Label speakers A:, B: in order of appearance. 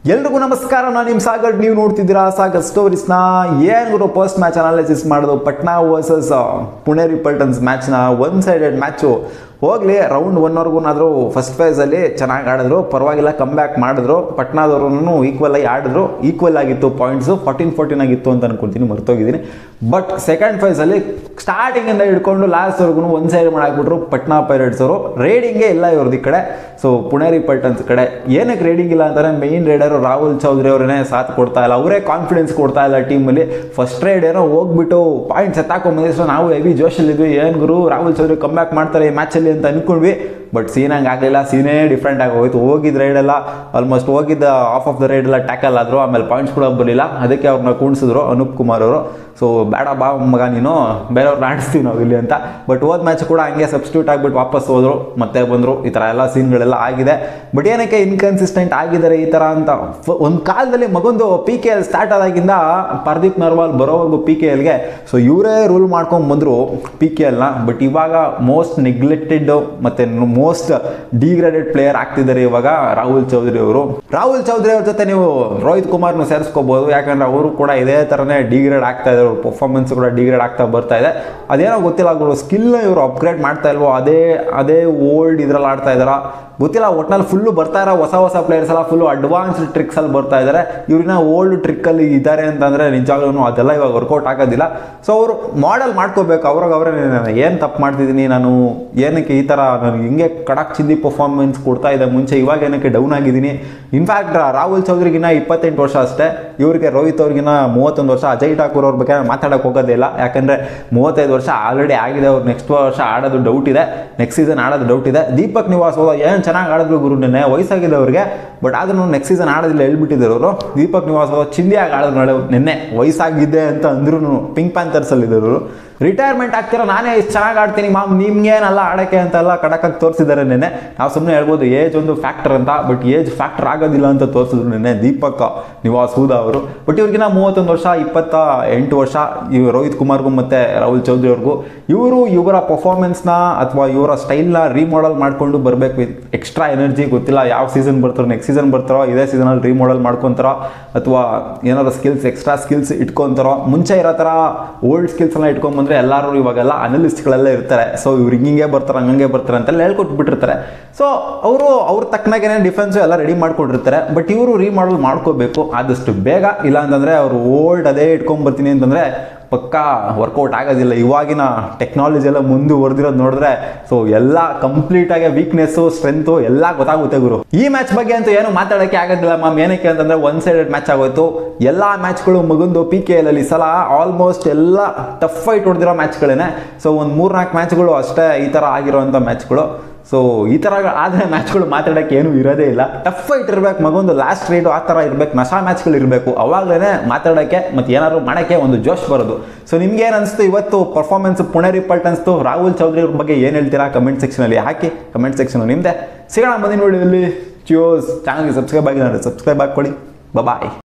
A: ಎಲ್ರಿಗೂ ನಮಸ್ಕಾರ ನಾನು ನಿಮ್ಮ ಸಾಗರ್ ನೀವು ನೋಡ್ತಿದ್ದೀರಾ ಸಾಗರ್ ಸ್ಟೋರೀಸ್ನ ಏನು ಗುರು ಫಸ್ಟ್ ಮ್ಯಾಚ್ ಅನಾಲಿಸಿಸ್ ಮಾಡೋದು ಪಟ್ನಾ ವರ್ಸಸ್ ಪುಣೆ ರಿಪಲ್ಟನ್ಸ್ ಮ್ಯಾಚ್ನ ಒನ್ ಸೈಡೆಡ್ ಮ್ಯಾಚು ಹೋಗಲಿ ರೌಂಡ್ ಒನ್ವರೆಗೂನಾದರೂ ಫಸ್ಟ್ ಫೇಸಲ್ಲಿ ಚೆನ್ನಾಗಿ ಆಡಿದ್ರು ಪರವಾಗಿಲ್ಲ ಕಮ್ ಬ್ಯಾಕ್ ಮಾಡಿದ್ರು ಪಟ್ನಾದವ್ರೂ ಈಕ್ವಲ್ ಆಗಿ ಆಡಿದ್ರು ಈಕ್ವಲ್ ಆಗಿತ್ತು ಪಾಯಿಂಟ್ಸು ಫೋರ್ಟೀನ್ ಫೋರ್ಟೀನ್ ಆಗಿತ್ತು ಅಂತ ಅನ್ಕೊಳ್ತೀನಿ ಮರ್ತೋಗಿದ್ದೀನಿ ಬಟ್ ಸೆಕೆಂಡ್ ಫೇಸಲ್ಲಿ ಸ್ಟಾರ್ಟಿಂಗಿಂದ ಹಿಡ್ಕೊಂಡು ಲಾಸ್ಟ್ವರೆಗೂ ಒಂದು ಸೈಡ್ ಮಾಡಾಕ್ಬಿಟ್ರು ಪಟ್ನಾ ಪೈರೇಟ್ಸ್ ಅವರು ರೇಡಿಂಗೇ ಇಲ್ಲ ಇವ್ರದ್ದು ಈ ಕಡೆ ಸೊ ಪುಣೆ ರಿಪಲ್ಟನ್ಸ್ ಕಡೆ ಏನಕ್ಕೆ ರೇಡಿಂಗ್ ಇಲ್ಲ ಅಂತಾರೆ ಮೇಯ್ನ್ ರೈಡರು ರಾಹುಲ್ ಚೌಧರಿ ಅವರೇ ಸಾಥ್ ಕೊಡ್ತಾ ಇಲ್ಲ ಅವರೇ ಕಾನ್ಫಿಡೆನ್ಸ್ ಕೊಡ್ತಾ ಇಲ್ಲ ಟೀಮಲ್ಲಿ ಫಸ್ಟ್ ರೈಡ್ ಏನೋ ಹೋಗ್ಬಿಟ್ಟು ಪಾಯಿಂಟ್ಸ್ ಎತ್ತಾಕೊಂಡ್ಬಂದ್ರೆ ಸೊ ನಾವು ಹೆವಿ ಜೋಶಲ್ಲಿದ್ವಿ ಏನು ಗುರು ರಾಹುಲ್ ಚೌಧರಿ ಕಮ್ ಬ್ಯಾಕ್ ಮಾಡ್ತಾರೆ ಈ ಮ್ಯಾಚಲ್ಲಿ ಅಂತ ಅನ್ಕೊಂಡ್ವಿ ಬಟ್ ಸೀನ್ ಹಂಗೆ ಆಗಲಿಲ್ಲ ಸೀನೇ ಡಿಫ್ರೆಂಟ್ ಆಗಿ ಹೋಯ್ತು ಹೋಗಿದ್ದ ರೈಡೆಲ್ಲ ಆಲ್ಮೋಸ್ಟ್ ಹೋಗಿದ್ದ ಆಫ್ ಆಫ್ ದ ರೈಡ್ ಎಲ್ಲ ಟ್ಯಾಕಲ್ ಆದರು ಆಮೇಲೆ ಪಾಯಿಂಟ್ಸ್ ಕೂಡ ಬರಲಿಲ್ಲ ಅದಕ್ಕೆ ಅವ್ರನ್ನ ಕೂಣಿಸಿದ್ರು ಅನೂಪ್ ಕುಮಾರ್ ಅವರು ಸೊ ಬೇಡ ಬಾ ಮಗ ನೀನು ಬೇರೆಯವ್ರನ್ನ ಆಡಿಸ್ತೀವಿ ನಾವು ಇಲ್ಲಿ ಅಂತ ಬಟ್ ಹೋದ ಮ್ಯಾಚ್ ಕೂಡ ಹಂಗೆ ಸಬ್ಸ್ಟಿಟ್ಯೂಟ್ ಆಗಿಬಿಟ್ಟು ವಾಪಸ್ ಹೋದ್ರು ಮತ್ತೆ ಬಂದರು ಈ ಥರ ಎಲ್ಲ ಸೀನ್ಗಳೆಲ್ಲ ಆಗಿದೆ ಬಟ್ ಏನಕ್ಕೆ ಇನ್ಕನ್ಸಿಸ್ಟೆಂಟ್ ಆಗಿದ್ದಾರೆ ಈ ಥರ ಅಂತ ಒಂದು ಕಾಲದಲ್ಲಿ ಮಗೊಂದು ಪಿ ಕೆ ಎಲ್ ಸ್ಟಾರ್ಟ್ ಆದಾಗಿಂದ ಪರ್ದೀಪ್ ನರ್ವಾಲ್ ಬರೋವರೆಗೂ ಪಿ ಕೆ ಎಲ್ಗೆ ಸೊ ಇವರೇ ರೂಲ್ ಮಾಡ್ಕೊಂಡು ಬಂದರು ಪಿ ಕೆ ಎಲ್ನ ಬಟ್ ಇವಾಗ ಮೋಸ್ಟ್ ನೆಗ್ಲೆಕ್ಟೆಡ್ ಮತ್ತು ಮೋಸ್ಟ್ ಡಿಗ್ರೇಡೆಡ್ ಪ್ಲೇಯರ್ ಆಗ್ತಿದ್ದಾರೆ ಇವಾಗ ರಾಹುಲ್ ಚೌಧರಿ ಅವರು ರಾಹುಲ್ ಚೌಧರಿ ಅವ್ರ ಜೊತೆ ನೀವು ರೋಹಿತ್ ಕುಮಾರ್ನು ಸೇರಿಸ್ಕೋಬಹುದು ಯಾಕಂದ್ರೆ ಅವರು ಕೂಡ ಇದೇ ಥರನೇ ಡಿಗ್ರೇಡ್ ಆಗ್ತಾ ಇದ್ದಾರೆ ಅವ್ರ ಪರ್ಫಾರ್ಮೆನ್ಸ್ ಕೂಡ ಡಿಗ್ರೇಡ್ ಆಗ್ತಾ ಬರ್ತಾ ಇದೆ ಅದೇನೋ ಗೊತ್ತಿಲ್ಲ ಗುರು ಸ್ಕಿಲ್ನ ಇವರು ಅಪ್ಗ್ರೇಡ್ ಮಾಡ್ತಾ ಇಲ್ವೋ ಅದೇ ಅದೇ ಓಲ್ಡ್ ಇದ್ರಲ್ಲಿ ಆಡ್ತಾ ಇದ್ದಾರಾ ಗೊತ್ತಿಲ್ಲ ಒಟ್ನಲ್ಲಿ ಫುಲ್ಲು ಬರ್ತಾ ಇರೋ ಹೊಸ ಹೊಸ ಪ್ಲೇಯರ್ಸ್ ಎಲ್ಲ ಫುಲ್ಲು ಅಡ್ವಾನ್ಸ್ಡ್ ಟ್ರಿಕ್ಸಲ್ಲಿ ಬರ್ತಾ ಇದ್ದಾರೆ ಇವ್ರನ್ನ ಓಲ್ಡ್ ಟ್ರಿಕ್ಕಲ್ಲಿ ಇದ್ದಾರೆ ಅಂತಂದರೆ ನಿಜವಾಗ್ಲೂ ಅದೆಲ್ಲ ಇವಾಗ ವರ್ಕೌಟ್ ಆಗೋದಿಲ್ಲ ಸೊ ಅವರು ಮಾಡೆಲ್ ಮಾಡ್ಕೋಬೇಕು ಅವ್ರಾಗ ಅವರೇ ಏನು ತಪ್ಪು ಮಾಡ್ತಿದ್ದೀನಿ ನಾನು ಏನಕ್ಕೆ ಈ ಥರ ನಾನು ಹಿಂಗೆ ಕಡಕ್ ಚಿಂದಿ ಪರ್ಫಾರ್ಮೆನ್ಸ್ ಕೊಡ್ತಾ ಇದ್ದೆ ಮುಂಚೆ ಇವಾಗ ಏನಕ್ಕೆ ಡೌನ್ ಆಗಿದ್ದೀನಿ ಇನ್ಫ್ಯಾಕ್ಟ್ ರಾಹುಲ್ ಚೌಧರಿಗಿನ ಇಪ್ಪತ್ತೆಂಟು ವರ್ಷ ಅಷ್ಟೇ ಇವ್ರಿಗೆ ರೋಹಿತ್ ಅವ್ರಿಗಿನ ಮೂವತ್ತೊಂದು ವರ್ಷ ಅಜಯ್ ಠಾಕೂರ್ ಅವ್ರ ಬಗ್ಗೆ ಮಾತಾಡೋಕೆ ಹೋಗೋದಿಲ್ಲ ಯಾಕಂದರೆ ಮೂವತ್ತೈದು ವರ್ಷ ಆಲ್ರೆಡಿ ಆಗಿದೆ ಅವ್ರು ನೆಕ್ಸ್ಟ್ ವರ್ಷ ಆಡೋದು ಡೌಟ್ ಇದೆ ನೆಕ್ಸ್ಟ್ ಸೀಸನ್ ಆಡೋದು ಡೌಟ್ ಇದೆ ದೀಪಕ್ ನಿವಾಸ್ ಏನು ಚೆನ್ನಾಗಿ ಆಡಿದ್ರು ಗುರು ನೆನ್ನೆ ವಯಸ್ಸಾಗಿದೆ ಅವ್ರಿಗೆ ಬಟ್ ಆದ್ರೂ ನೆಕ್ಸ್ಟ್ ಸೀಸನ್ ಆಡೋದಿಲ್ಲ ಹೇಳ್ಬಿಟ್ಟಿದ್ದಾರೆ ಅವರು ದೀಪಕ್ ನಿವಾಸ್ ಚಿಂದಿಯಾಗಿ ಆಡಿದ್ರು ನಾಳೆ ನಿನ್ನೆ ವಯಸ್ಸಾಗಿದೆ ಅಂತ ಅಂದ್ರೂ ಪಿಂಕ್ ಪ್ಯಾಂಥರ್ಸಲ್ಲಿದ್ದರು ರಿಟೈರ್ಮೆಂಟ್ ಆಗ್ತಿರೋ ನಾನೇ ಇಷ್ಟು ಚೆನ್ನಾಗಿ ಆಡ್ತೀನಿ ಮಾಮ್ ನಿಮ್ಗೇನಲ್ಲ ಆಡೋಕ್ಕೆ ಅಂತೆಲ್ಲ ಕಡಕಾಗಿ ತೋರಿಸಿದ್ದಾರೆ ನೆನ್ನೆ ನಾವು ಸುಮ್ಮನೆ ಹೇಳ್ಬೋದು ಏಜ್ ಒಂದು ಫ್ಯಾಕ್ಟರ್ ಅಂತ ಬಟ್ ಏಜ್ ಫ್ಯಾಕ್ಟರ್ ಆಗೋದಿಲ್ಲ ಅಂತ ತೋರಿಸಿದ್ರು ನೆನ್ನೆ ದೀಪಕ್ ನಿವಾಸ್ ಹೂದಾ ಅವರು ಬಟ್ ಇವ್ರಿಗಿನ ಮೂವತ್ತೊಂದು ವರ್ಷ ಇಪ್ಪತ್ತ ಎಂಟು ವರ್ಷ ಇವ್ ರೋಹಿತ್ ಕುಮಾರ್ಗೂ ಮತ್ತು ರಾಹುಲ್ ಚೌಧರಿ ಅವ್ರಿಗೂ ಇವರು ಇವರ ಪರ್ಫಾರ್ಮೆನ್ಸ್ನ ಅಥವಾ ಇವರ ಸ್ಟೈಲ್ನ ರೀಮಾಡಲ್ ಮಾಡಿಕೊಂಡು ಬರಬೇಕು ಎಕ್ಸ್ಟ್ರಾ ಎನರ್ಜಿ ಗೊತ್ತಿಲ್ಲ ಯಾವ ಸೀಸನ್ ಬರ್ತಾರೋ ನೆಕ್ಸ್ಟ್ ಸೀಸನ್ ಬರ್ತಾರೋ ಇದೇ ಸೀಸನಲ್ಲಿ ರೀಮಾಡಲ್ ಮಾಡ್ಕೊತಾರೋ ಅಥವಾ ಏನಾದ್ರು ಸ್ಕಿಲ್ಸ್ ಎಕ್ಸ್ಟ್ರಾ ಸ್ಕಿಲ್ಸ್ ಇಟ್ಕೊತಾರೋ ಮುಂಚೆ ಇರೋ ಥರ ಓಲ್ಡ್ ಸ್ಕಿಲ್ಸ್ನ ಇಟ್ಕೊಂಡ್ಬಂದ್ರೆ ಎಲ್ಲರೂ ಇವಾಗೆಲ್ಲ ಅನಲಿಸ್ಟ್ಗಳೆಲ್ಲ ಇರ್ತಾರೆ ಸೊ ಇವ್ರು ಹಿಂಗೆ ಬರ್ತಾರೆ ಹಂಗೆ ಬರ್ತಾರೆ ಅಂತೆಲ್ಲ ಹೇಳ್ಕೊಟ್ಬಿಟ್ಟಿರ್ತಾರೆ ಸೊ ಅವರು ಅವ್ರ ತಕ್ಕನಾಗೇನೆ ಡಿಫೆನ್ಸು ಎಲ್ಲ ರೆಡಿ ಮಾಡ್ಕೊಂಡಿರ್ತಾರೆ ಬಟ್ ಇವರು ರೀಮಾಡಲ್ ಮಾಡ್ಕೋಬೇಕು ಆದಷ್ಟು ಬೇಗ ಇಲ್ಲ ಅಂತಂದರೆ ಅವರು ಓಲ್ಡ್ ಅದೇ ಇಟ್ಕೊಂಡ್ಬರ್ತೀನಿ ಅಂತಂದರೆ ಪಕ್ಕಾ ವರ್ಕೌಟ್ ಆಗೋದಿಲ್ಲ ಇವಾಗಿನ ಟೆಕ್ನಾಲಜಿ ಎಲ್ಲ ಮುಂದುವರೆದಿರೋದು ನೋಡಿದ್ರೆ ಸೊ ಎಲ್ಲ ಕಂಪ್ಲೀಟಾಗಿ ವೀಕ್ನೆಸ್ಸು ಸ್ಟ್ರೆಂತು ಎಲ್ಲ ಗೊತ್ತಾಗುತ್ತೆ ಗುರು ಈ ಮ್ಯಾಚ್ ಬಗ್ಗೆ ಅಂತೂ ಏನು ಮಾತಾಡೋಕ್ಕೆ ಆಗೋದಿಲ್ಲ ಮ್ಯಾಮ್ ಏನಕ್ಕೆ ಅಂತಂದ್ರೆ ಒನ್ ಸೈಡೆಡ್ ಮ್ಯಾಚ್ ಆಗೋಯ್ತು ಎಲ್ಲ ಮ್ಯಾಚ್ಗಳು ಮಗಂದು ಪಿ ಕೆ ಎಲ್ ಅಲ್ಲಿ ಸಲ ಆಲ್ಮೋಸ್ಟ್ ಎಲ್ಲ ಟಫ್ ಫೈಟ್ ಹೊಡೆದಿರೋ ಮ್ಯಾಚ್ಗಳೇನೆ ಸೊ ಒಂದು ಮೂರ್ನಾಲ್ಕು ಮ್ಯಾಚ್ಗಳು ಅಷ್ಟೇ ಈ ಥರ ಆಗಿರೋವಂಥ ಮ್ಯಾಚ್ಗಳು ಸೊ ಈ ಥರ ಆದರೆ ಮ್ಯಾಚ್ಗಳು ಮಾತಾಡೋಕ್ಕೆ ಏನೂ ಇರೋದೇ ಇಲ್ಲ ಟಫ್ ಫೈಟ್ ಇರಬೇಕು ಮಗೊಂದು ಲಾಸ್ಟ್ ರೈಡು ಆ ಥರ ಇರಬೇಕು ನಶಾ ಮ್ಯಾಚ್ಗಳು ಇರಬೇಕು ಅವಾಗಲೇ ಮಾತಾಡೋಕ್ಕೆ ಮತ್ತು ಏನಾದ್ರು ಮಾಡೋಕ್ಕೆ ಒಂದು ಜೋಶ್ ಬರೋದು ಸೊ ನಿಮ್ಗೆ ಏನು ಅನಿಸ್ತು ಇವತ್ತು ಪರ್ಫಾರ್ಮೆನ್ಸ್ ಪುಣೆ ರಿಪಲ್ಟ್ ಅನಿಸ್ತು ರಾಹುಲ್ ಚೌಧರಿ ಅವ್ರ ಬಗ್ಗೆ ಏನು ಹೇಳ್ತೀರಾ ಕಮೆಂಟ್ ಸೆಕ್ಷನಲ್ಲಿ ಹಾಕಿ ಕಮೆಂಟ್ ಸೆಕ್ಷನ್ ನಿಮ್ಮದೇ ಸಿಗೋಣ ಮುಂದಿನ ವಿಡಿಯೋದಲ್ಲಿ ಚ್ಯೂಸ್ ಚಾನಲ್ಗೆ ಸಬ್ಸ್ಕ್ರೈಬ್ ಆಗಿ ಸಬ್ಸ್ಕ್ರೈಬ್ ಹಾಕ್ಕೊಳ್ಳಿ ಬಾಯ್